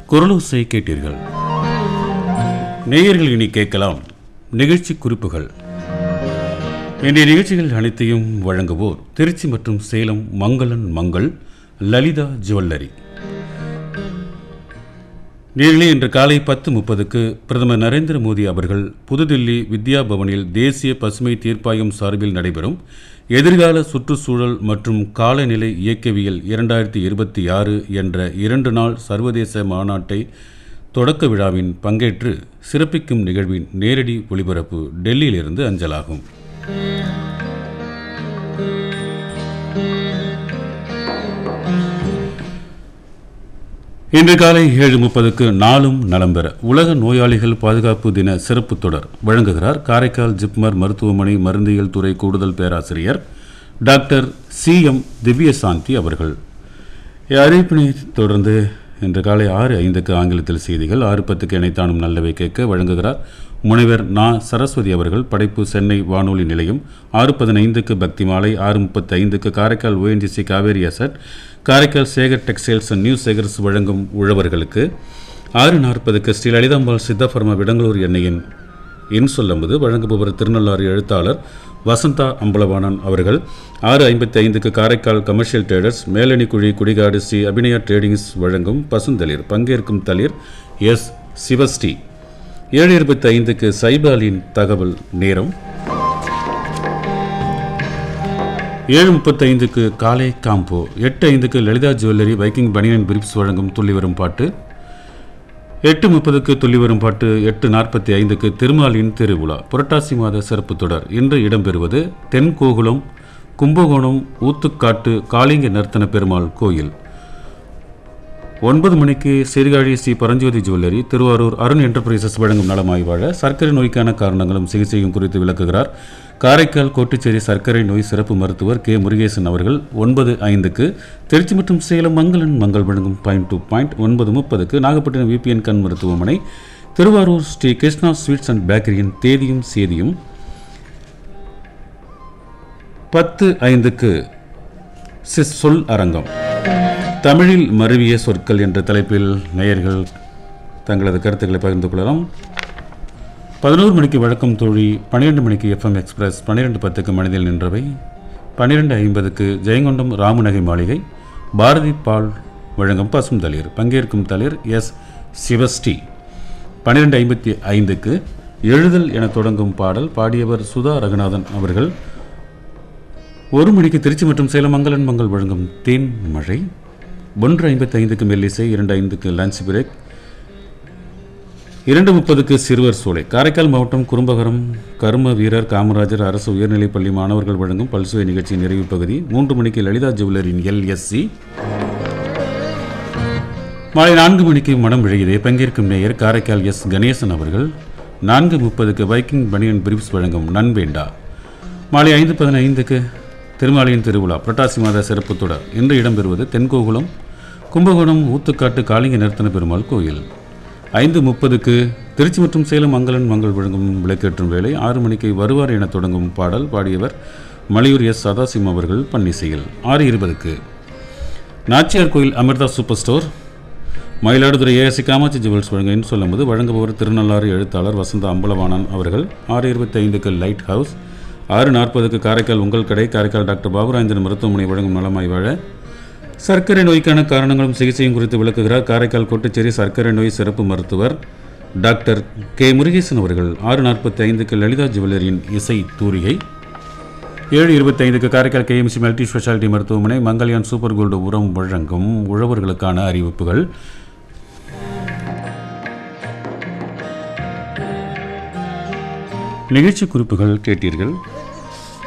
குரலோசை கேட்டீர்கள் நேயர்கள் இனி கேட்கலாம் நிகழ்ச்சி குறிப்புகள் இன்றைய நிகழ்ச்சிகள் அனைத்தையும் வழங்குவோர் திருச்சி மற்றும் சேலம் மங்களன் மங்கள் லலிதா ஜுவல்லரி நேரிலே இன்று காலை பத்து முப்பதுக்கு பிரதமர் நரேந்திர மோடி அவர்கள் புதுதில்லி வித்யா பவனில் தேசிய பசுமை தீர்ப்பாயம் சார்பில் நடைபெறும் எதிர்கால சுற்றுச்சூழல் மற்றும் காலநிலை இயக்கவியல் இரண்டாயிரத்தி இருபத்தி ஆறு என்ற இரண்டு நாள் சர்வதேச மாநாட்டை தொடக்க விழாவின் பங்கேற்று சிறப்பிக்கும் நிகழ்வின் நேரடி ஒளிபரப்பு டெல்லியிலிருந்து அஞ்சலாகும் இன்று காலை ஏழு முப்பதுக்கு நாளும் நலம் பெற உலக நோயாளிகள் பாதுகாப்பு தின சிறப்பு தொடர் வழங்குகிறார் காரைக்கால் ஜிப்மர் மருத்துவமனை மருந்தியல் துறை கூடுதல் பேராசிரியர் டாக்டர் சி எம் திவ்யசாந்தி அவர்கள் அறிவிப்பினை தொடர்ந்து இன்று காலை ஆறு ஐந்துக்கு ஆங்கிலத்தில் செய்திகள் ஆறு பத்துக்கு இணைத்தானும் நல்லவை கேட்க வழங்குகிறார் முனைவர் நா சரஸ்வதி அவர்கள் படைப்பு சென்னை வானொலி நிலையம் ஆறு பதினைந்துக்கு பக்தி மாலை ஆறு முப்பத்தி ஐந்துக்கு Karaikal O N G C Kaveri asset Karaikal Sekar textiles and new Sekars வழங்கும் உழவர்களுக்கு ஆறு நாற்பதுக்கு ஸ்ரீ லலிதாம்பாள் சித்தபர்மா விடங்களூர் எண்ணெயின் என் சொல்லும்போது வழங்குபவர் திருநள்ளாறு எழுத்தாளர் வசந்தா அம்பலவாணன் அவர்கள் ஆறு ஐம்பத்தி ஐந்துக்கு Karaikal commercial traders Melanikuzhi Kudikadu Sri Abhinaya tradings வழங்கும் பசுந்தளிர் பங்கேற்கும் தளிர் எஸ் சிவஸ்ரீ ஏழு இருபத்தி ஐந்துக்கு சைபாலின் தகவல் நேரம் ஏழு முப்பத்தைந்துக்கு காலை காம்போ எட்டு ஐந்துக்கு லலிதா ஜுவல்லரி வைக்கிங் பனியன் பிரிப்ஸ் வழங்கும் துள்ளி வரும் பாட்டு எட்டு முப்பதுக்கு துள்ளி வரும் பாட்டு எட்டு நாற்பத்தி ஐந்துக்கு திருமாலின் திருவிழா புரட்டாசி மாத சிறப்பு தொடர் இன்று இடம்பெறுவது தென்கோகுளம் கும்பகோணம் ஊத்துக்காட்டு காளிங்க நர்த்தன பெருமாள் கோயில் ஒன்பது மணிக்கு சீர்காழி ஸ்ரீ பரஞ்சோதி ஜுவல்லரி திருவாரூர் அருண் என்டர்பிரைசஸ் வழங்கும் நலமாய் வாழ சர்க்கரை நோய்க்கான காரணங்களும் சிகிச்சையும் குறித்து விளக்குகிறார் காரைக்கால் கோட்டுச்சேரி சர்க்கரை நோய் சிறப்பு மருத்துவர் கே முருகேசன் அவர்கள் ஒன்பது ஐந்துக்கு திருச்சி மற்றும் சேலம் மங்களன் மங்கள் வழங்கும் பாயிண்ட் டூ பாயிண்ட் ஒன்பது முப்பதுக்கு நாகப்பட்டினம் விபிஎன் கண் மருத்துவமனை திருவாரூர் ஸ்ரீ கிருஷ்ணா ஸ்வீட்ஸ் அண்ட் பேக்கரியின் தேதியும் சேதியும் பத்து ஐந்துக்கு சிஸ் சொல் அரங்கம் தமிழில் மருவிய சொற்கள் என்ற தலைப்பில் நேயர்கள் தங்களது கருத்துக்களை பகிர்ந்து கொள்ளலாம் பதினோரு மணிக்கு வழக்கம் தோழி பன்னிரெண்டு மணிக்கு எஃப்எம் எக்ஸ்பிரஸ் பன்னிரெண்டு பத்துக்கு மனிதில் நின்றவை பன்னிரெண்டு ஐம்பதுக்கு ஜெயங்கொண்டம் ராமநகை மாளிகை பாரதி பால் வழங்கும் பசும் தளிர் பங்கேற்கும் தளிர் எஸ் சிவஸ்ரீ பன்னிரெண்டு ஐம்பத்தி ஐந்துக்கு எழுதல் என தொடங்கும் பாடல் பாடியவர் சுதா ரகுநாதன் அவர்கள் ஒரு மணிக்கு திருச்சி மற்றும் சேலம் மங்களன் மங்கள் வழங்கும் தேன் மழை ஒன்று ஐம்பத்தி ஐந்துக்கு மெல்லிசை இரண்டு ஐந்துக்கு லஞ்ச் பிரேக் இரண்டு முப்பதுக்கு சிறுவர் சோலை காரைக்கால் மாவட்டம் குறும்பகரம் கர்ம வீரர் காமராஜர் அரசு உயர்நிலைப்பள்ளி மாணவர்கள் வழங்கும் பல்சுவை நிகழ்ச்சியின் நிறைவு பகுதி மூன்று மணிக்கு லலிதா ஜுவல்லரின் எல்எஸ்சி மாலை நான்கு மணிக்கு மனம் விழுகிறே பங்கேற்கும் நேயர் காரைக்கால் எஸ் கணேசன் அவர்கள் நான்கு முப்பதுக்கு வைக்கிங் பனியன் பிரிப்ஸ் வழங்கும் நன்வேண்டா மாலை ஐந்து பதினைந்துக்கு திருமாலையின் திருவிழா புரட்டாசி மாத சிறப்பு தொடர் இன்று இடம்பெறுவது தென்கோகுளம் கும்பகோணம் ஊத்துக்காட்டு காளிங்க நிறுத்தன பெருமாள் கோயில் ஐந்து முப்பதுக்கு திருச்சி மற்றும் சேலம் மங்களன் மங்கள் வழங்கும் விளக்கேற்றும் வேலை ஆறு மணிக்கு வருவார் என தொடங்கும் பாடல் பாடியவர் மலையூர் எஸ் சதாசிவம் அவர்கள் பன்னிசையில் ஆறு இருபதுக்கு Nachiyar Koil Amirtha super store Mayiladuthurai A S C Kamatchi jewels வழங்கின்னு சொல்லும்போது வழங்குபவர் திருநள்ளாறு எழுத்தாளர் வசந்த அம்பலவாணன் அவர்கள் ஆறு இருபத்தி ஐந்துக்கு லைட் ஹவுஸ் ஆறு நாற்பதுக்கு காரைக்கால் உங்கள் கடை காரைக்கால் டாக்டர் பாபுராஜன் மருத்துவமனை வழங்கும் நலமாய் வாழ சர்க்கரை நோய்க்கான காரணங்களும் சிகிச்சையும் குறித்து விளக்குகிறார் காரைக்கால் கோட்டுச்சேரி சர்க்கரை நோய் சிறப்பு மருத்துவர் டாக்டர் கே முருகேசன் அவர்கள் ஆறு நாற்பத்தி ஐந்துக்கு லலிதா ஜுவல்லரியின் இசை தூரிகை ஏழு இருபத்தி ஐந்துக்கு காரைக்கால் கேஎம்சி மல்டி ஸ்பெஷாலிட்டி மருத்துவமனை மங்கல்யான் சூப்பர் கோல்டு உரம் வழங்கும் உழவர்களுக்கான அறிவிப்புகள் நிகழ்ச்சி குறிப்புகள் கேட்டீர்கள்